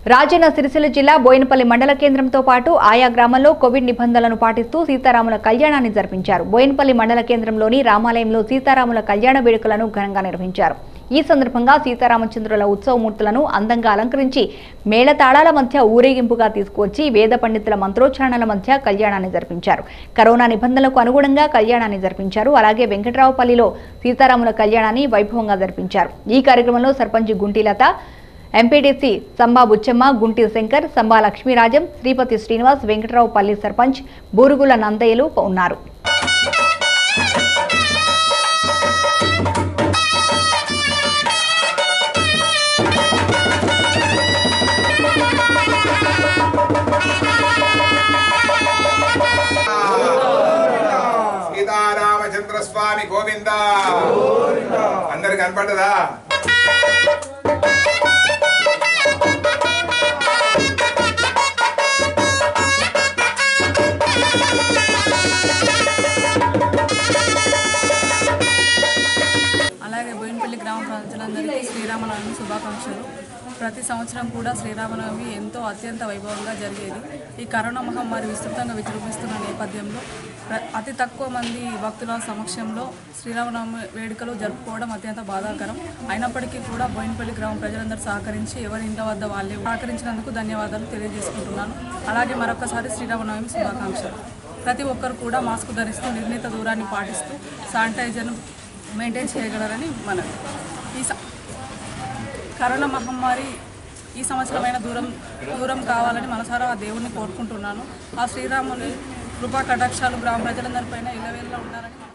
రాజన్న సిరిసిల్ల జిల్లా బోయినపల్లి మండల కేంద్రంతో పాటు ఆయా గ్రామాల్లో కోవిడ్ నిబంధనలను పాటిస్తూ సీతారాముల కళ్యాణాన్ని జరిపించారు బోయినపల్లి మండల కేంద్రంలోని రామాలయంలో సీతారాముల కళ్యాణ వేడుకలను ఘనంగా నిర్వహించారు ఈ సందర్భంగా సీతారామచంద్రుల ఉత్సవమూర్తులను అందంగా అలంకరించి మేళతాళాల మధ్య ఊరేగింపుగా తీసుకువచ్చి వేద పండితుల మంత్రోచ్చారణల మధ్య కళ్యాణాన్ని జరిపించారు కరోనా నిబంధనలకు అనుగుణంగా కళ్యాణాన్ని జరిపించారు అలాగే వెంకట్రావుపల్లిలో సీతారాముల కళ్యాణాన్ని వైభవంగా జరిపించారు ఈ కార్యక్రమంలో సర్పంచ్ గుంటిలత ఎంపీడీసీ సంబా బుచ్చమ్మ గుంటి శంకర్ సంబా లక్ష్మీరాజం శ్రీపతి శ్రీనివాస్ వెంకట్రావు పల్లి సర్పంచ్ బూరుగుల నందయ్యలు ఉన్నారు సీతారామచంద్ర స్వామి గోవింద అందరికి కనపడ్డదా అలాగే బోయినపల్లి గ్రామ ప్రజలందరికీ శ్రీరామనవమి శుభాకాంక్షలు ప్రతి సంవత్సరం కూడా శ్రీరామనవమి ఎంతో అత్యంత వైభవంగా జరిగేది ఈ కరోనా మహమ్మారి విస్తృతంగా విజృంభిస్తున్న నేపథ్యంలో ప్ర- అతి తక్కువ మంది భక్తుల సమక్షంలో శ్రీరామనవమి వేడుకలు జరుపుకోవడం అత్యంత బాధాకరం అయినప్పటికీ కూడా బోయినపల్లి గ్రామ ప్రజలందరూ సహకరించి ఎవరి ఇంటి వద్ద వాళ్ళే సహకరించినందుకు ధన్యవాదాలు తెలియజేసుకుంటున్నాను అలాగే మరొకసారి శ్రీరామనవమి శుభాకాంక్షలు ప్రతి ఒక్కరు కూడా మాస్క్ ధరిస్తూ నిర్ణీత దూరాన్ని పాటిస్తూ శానిటైజర్ను మెయింటైన్ చేయగలరని మన ఈ స- కరోనా మహమ్మారి ఈ సంవత్సరమైన దూరం దూరం కావాలని మనసారా ఆ దేవుణ్ణి కోరుకుంటున్నాను ఆ శ్రీరాముని కృపా కటాక్షాలు గ్రామ ప్రజలందరిపైన ఇళ్ళవేళ్ళ ఉండాలని